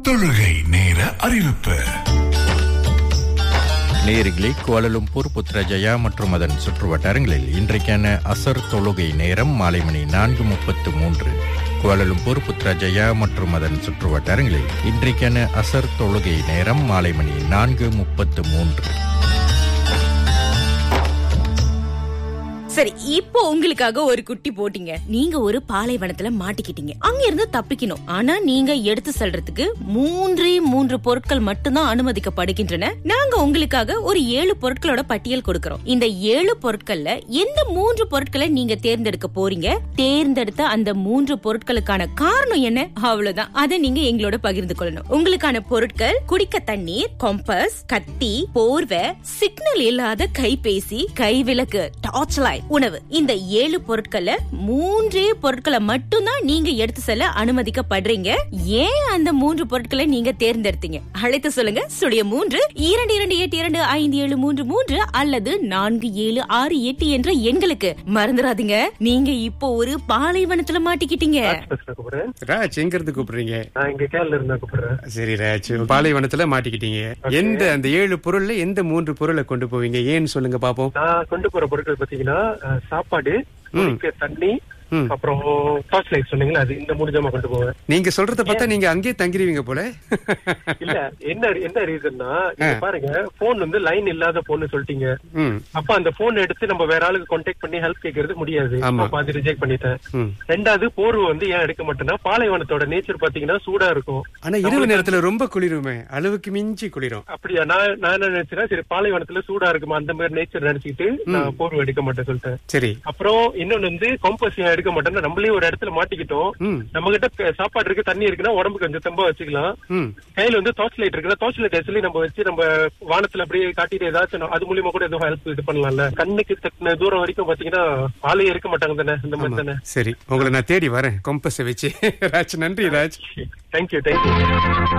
தொழுகை நேர அறிவிப்பு நேரிகளே குவாலலும்பூர் புத்ரஜயா மற்றும் அதன் சுற்றுவட்டாரங்களில் இன்றைக்கான அசர் தொழுகை நேரம் மாலை மணி நான்கு முப்பத்து மூன்று குவாலலும்பூர் புத்ரஜயா மற்றும் அதன் சுற்றுவட்டாரங்களில் இன்றைக்கான அசர் தொழுகை நேரம் மாலை மணி நான்கு முப்பத்து மூன்று சரி இப்போ உங்களுக்காக ஒரு குட்டி போட்டீங்க நீங்க ஒரு பாலைவனத்துல மாட்டிக்கிட்டீங்க அங்க இருந்து தப்பிக்கணும் ஆனா நீங்க எடுத்து செல்றதுக்கு மூன்றே மூன்று பொருட்கள் மட்டும்தான் அனுமதிக்கப்படுகின்றன நாங்க உங்களுக்காக ஒரு ஏழு பொருட்களோட பட்டியல் கொடுக்கறோம் இந்த ஏழு பொருட்கள்ல எந்த மூன்று பொருட்களை நீங்க தேர்ந்தெடுக்க போறீங்க தேர்ந்தெடுத்த அந்த மூன்று பொருட்களுக்கான காரணம் என்ன அவ்வளவுதான் அதை நீங்க எங்களோட பகிர்ந்து கொள்ளணும் உங்களுக்கான பொருட்கள் குடிக்க தண்ணீர் கொம்பஸ் கத்தி போர்வை சிக்னல் இல்லாத கைபேசி கைவிளக்கு டார்ச் லைட் உணவு இந்த ஏழு பொருட்கள்ல மூன்றே பொருட்களை மட்டும்தான் நீங்க எடுத்து செல்ல அனுமதிக்கப்படுறீங்க ஏன் அந்த மூன்று பொருட்களை நீங்க தேர்ந்தெடுத்தீங்க அழைத்து சொல்லுங்க சுழிய மூன்று இரண்டு இரண்டு எட்டு இரண்டு ஐந்து ஏழு மூன்று மூன்று அல்லது நான்கு ஏழு ஆறு எட்டு என்ற எண்களுக்கு மறந்துடாதீங்க நீங்க இப்போ ஒரு பாலைவனத்துல மாட்டிக்கிட்டீங்க பேசுறேன் கூப்பிடுறேன் ராஜ் எங்க இருந்து கூப்பிடுறீங்க நான் இங்க கேரள இருந்தா கூப்பிடுறேன் சரி ராஜ் பாலைவனத்துல மாட்டிக்கிட்டீங்க எந்த அந்த ஏழு பொருள்ல எந்த மூன்று பொருளை கொண்டு போவீங்க ஏன்னு சொல்லுங்க பாப்போம் நான் கொண்டு போற பொருட்கள் பாத்தீங்கன்னா அஹ், சாப்பாடு குடிக்க தண்ணி ம். அப்புறம் டார்ச் லைட் சொன்னீங்களா அது இந்த மூணு ஜாமா கொண்டு போவேன் நீங்க சொல்றத பார்த்தா நீங்க அங்கேயே தங்கிருவீங்க போல இல்ல என்ன என்ன ரீசன்னா இங்க பாருங்க போன் வந்து லைன் இல்லாத போன் சொல்லிட்டீங்க ம் அப்ப அந்த போன் எடுத்து நம்ம வேற ஆளுக்கு கான்டாக்ட் பண்ணி ஹெல்ப் கேக்குறது முடியாது ஆமா. அப்ப அது ரிஜெக்ட் பண்ணிட்டேன் ம் ரெண்டாவது போர்வு வந்து ஏன் எடுக்க மாட்டேன்னா பாலைவனத்தோட நேச்சர் பாத்தீங்கன்னா சூடா இருக்கும் ஆனா இரவு நேரத்துல ரொம்ப குளிருமே அளவுக்கு மிஞ்சி குளிரும் அப்படியா நான் நான் என்ன நினைச்சேன்னா சரி பாலைவனத்துல சூடா இருக்குமா அந்த மாதிரி நேச்சர் நினைச்சுக்கிட்டு நான் போர்வு எடுக்க மாட்டேன் சொல்லிட்டேன் சரி அப்புறம் இன்னொன்னு வந்து காம்பஸ் ஏன் எடுக்க மாட்டேன்னா நம்மளே ஒரு இடத்துல மாட்டிக்கிட்டோம் ம் நம்ம கிட்ட சாப்பாடு இருக்கு தண்ணி இருக்குன்னா உடம்புக்கு கொஞ்சம் தெம்பா வச்சுக்கலாம் ம் கையில வந்து டார்ச் லைட் இருக்குன்னா டார்ச் லைட் ஆக்சுவலி நம்ம வச்சு நம்ம வானத்துல அப்படியே காட்டிட்டு ஏதாச்சும் நம்ம- அது மூலியமா கூட எதுவும் ஹெல்ப் இது பண்ணலாம்ல கண்ணுக்கு தட்டின தூரம் வரைக்கும் பாத்தீங்கன்னா ஆளே இருக்க மாட்டாங்க தானே இந்த மாதிரி தானே சரி உங்களை நான் தேடி வரேன் கொம்பஸை வச்சு ராஜ் நன்றி ராஜ் தேங்க்யூ தேங்க்யூ